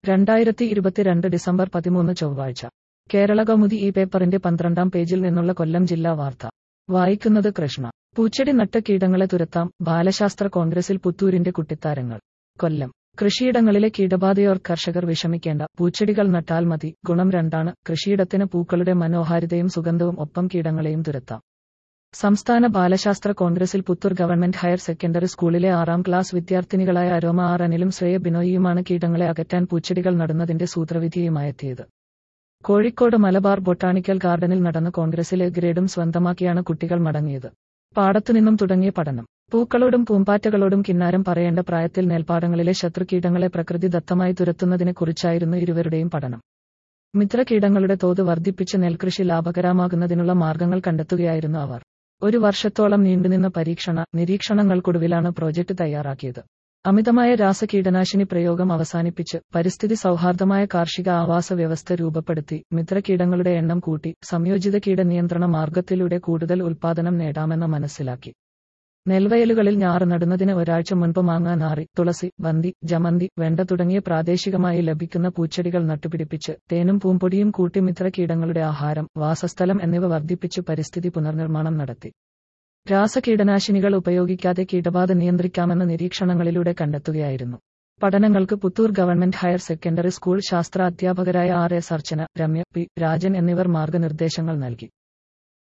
രണ്ടായിരത്തി ഇരുപത്തിരണ്ട് ഡിസംബർ പതിമൂന്ന് ചൊവ്വാഴ്ച കേരള കൗമുദി ഈ പേപ്പറിന്റെ പന്ത്രണ്ടാം പേജിൽ നിന്നുള്ള കൊല്ലം ജില്ലാ വാർത്ത വായിക്കുന്നത് കൃഷ്ണ പൂച്ചെടി നട്ട കീടങ്ങളെ തുരത്താം ബാലശാസ്ത്ര കോൺഗ്രസിൽ പുത്തൂരിന്റെ കുട്ടിത്താരങ്ങൾ കൊല്ലം കൃഷിയിടങ്ങളിലെ കീടബാധയോർ കർഷകർ വിഷമിക്കേണ്ട പൂച്ചെടികൾ നട്ടാൽ മതി ഗുണം രണ്ടാണ് കൃഷിയിടത്തിന് പൂക്കളുടെ മനോഹാരിതയും സുഗന്ധവും ഒപ്പം കീടങ്ങളെയും തുരത്താം സംസ്ഥാന ബാലശാസ്ത്ര കോൺഗ്രസിൽ പുത്തൂർ ഗവൺമെന്റ് ഹയർ സെക്കൻഡറി സ്കൂളിലെ ആറാം ക്ലാസ് വിദ്യാർത്ഥിനികളായ അരോമ ആർ അനിലും ശ്രേയ ബിനോയിയുമാണ് കീടങ്ങളെ അകറ്റാൻ പൂച്ചെടികൾ നടുന്നതിന്റെ സൂത്രവിധിയുമായെത്തിയത് കോഴിക്കോട് മലബാർ ബൊട്ടാണിക്കൽ ഗാർഡനിൽ നടന്ന കോൺഗ്രസിലെ ഗ്രേഡും സ്വന്തമാക്കിയാണ് കുട്ടികൾ മടങ്ങിയത് പാടത്തുനിന്നും തുടങ്ങിയ പഠനം പൂക്കളോടും പൂമ്പാറ്റകളോടും കിന്നാരം പറയേണ്ട പ്രായത്തിൽ നെൽപ്പാടങ്ങളിലെ ശത്രുകീടങ്ങളെ പ്രകൃതി ദത്തമായി തുരത്തുന്നതിനെ കുറിച്ചായിരുന്നു ഇരുവരുടെയും പഠനം മിത്രകീടങ്ങളുടെ തോത് വർദ്ധിപ്പിച്ച് നെൽകൃഷി ലാഭകരമാകുന്നതിനുള്ള മാർഗങ്ങൾ കണ്ടെത്തുകയായിരുന്നു അവർ ഒരു വർഷത്തോളം നീണ്ടുനിന്ന പരീക്ഷണ നിരീക്ഷണങ്ങൾക്കൊടുവിലാണ് പ്രോജക്റ്റ് തയ്യാറാക്കിയത് അമിതമായ രാസകീടനാശിനി പ്രയോഗം അവസാനിപ്പിച്ച് പരിസ്ഥിതി സൗഹാർദ്ദമായ കാർഷിക ആവാസ വ്യവസ്ഥ രൂപപ്പെടുത്തി മിത്രകീടങ്ങളുടെ എണ്ണം കൂട്ടി സംയോജിത കീടനിയന്ത്രണ മാർഗത്തിലൂടെ കൂടുതൽ ഉൽപാദനം നേടാമെന്ന് മനസ്സിലാക്കി നെൽവയലുകളിൽ ഞാറ് നടുന്നതിന് ഒരാഴ്ച മുൻപ് മാങ്ങ നാറി തുളസി വന്തി ജമന്തി വെണ്ട തുടങ്ങിയ പ്രാദേശികമായി ലഭിക്കുന്ന പൂച്ചെടികൾ നട്ടുപിടിപ്പിച്ച് തേനും പൂമ്പൊടിയും കൂട്ടി മിത്രകീടങ്ങളുടെ ആഹാരം വാസസ്ഥലം എന്നിവ വർദ്ധിപ്പിച്ച് പരിസ്ഥിതി പുനർനിർമ്മാണം നടത്തി രാസകീടനാശിനികൾ ഉപയോഗിക്കാതെ കീടബാധ നിയന്ത്രിക്കാമെന്ന് നിരീക്ഷണങ്ങളിലൂടെ കണ്ടെത്തുകയായിരുന്നു പഠനങ്ങൾക്ക് Puthur government higher secondary school ശാസ്ത്ര അധ്യാപകരായ R S Archana Ramya P Rajan എന്നിവർ മാർഗനിർദ്ദേശങ്ങൾ നൽകി